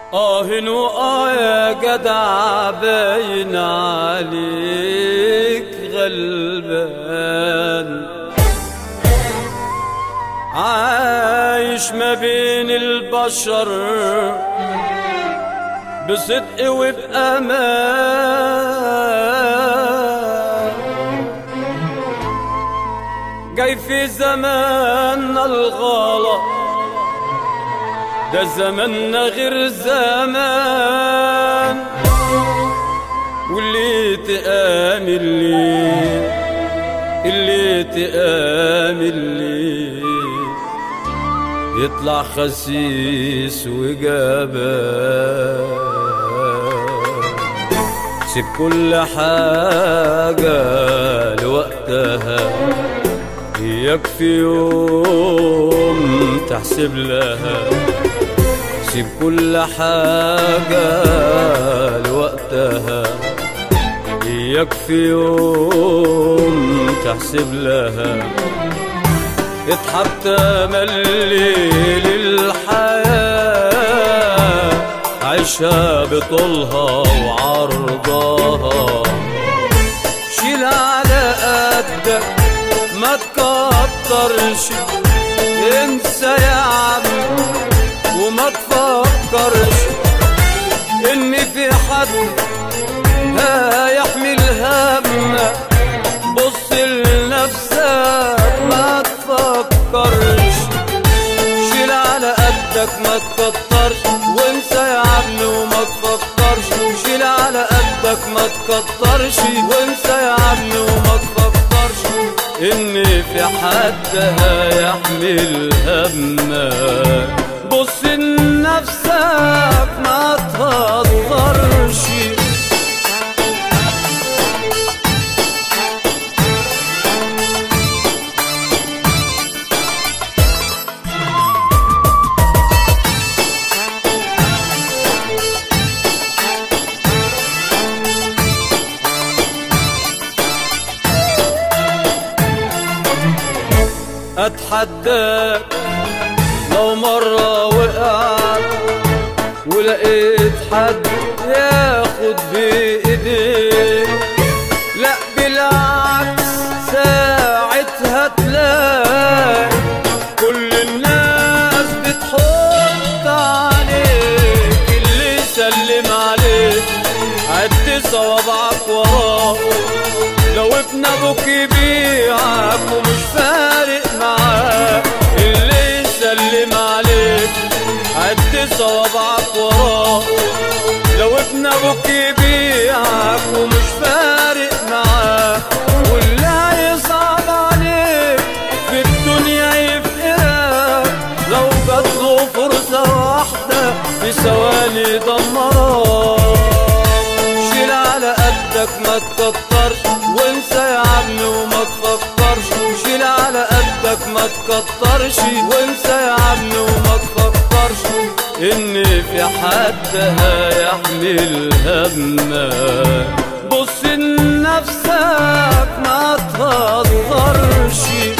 آه وآه يا جدع باين عليك غلبان عايش ما بين البشر بصدق وبأمان جاي في زماننا الغلط ده زماننا غير زمان واللي تآمن لي اللي تآمن لي يطلع خسيس وجبان سيب كل حاجة لوقتها يكفي يوم تحسب لها سيب كل حاجة لوقتها يكفي يوم تحسب لها اضحك تملي للحياة عيشها بطولها وعرضها شيل على قدك ما تكترش انسى يا عم وما تفكرش ان في حد هيحمل همك بص لنفسك ما تفكرش شيل على قدك ما تكترش وانسى يا عم وما تفكرش شيل على قدك ما تكترش وانسى يا عم وما تفكرش ان في حد هيحمل همك بص لنفسك ما تهزرش اتحداك لو مرة وقعت ولقيت حد ياخد بايديك لا بالعكس ساعتها تلاقي كل الناس بتحط عليك اللي يسلم عليك عد صوابعك وراه لو ابن ابوك يبيعك ومش فارق معاك اللي يسلم عليك عد صوابعك وراه لو ابن ابوك يبيعك ومش فارق معاك واللي هيصعب عليك في الدنيا يفقرك لو جاتله فرصة واحدة في ثواني دمرك شيل على قدك ما تكترش وانسى يا عم وما تفكرش شيل على قدك ما تكترش وانسى يا عم وما تفكرش ان في حد هيحمل همك بص لنفسك ما تهزرش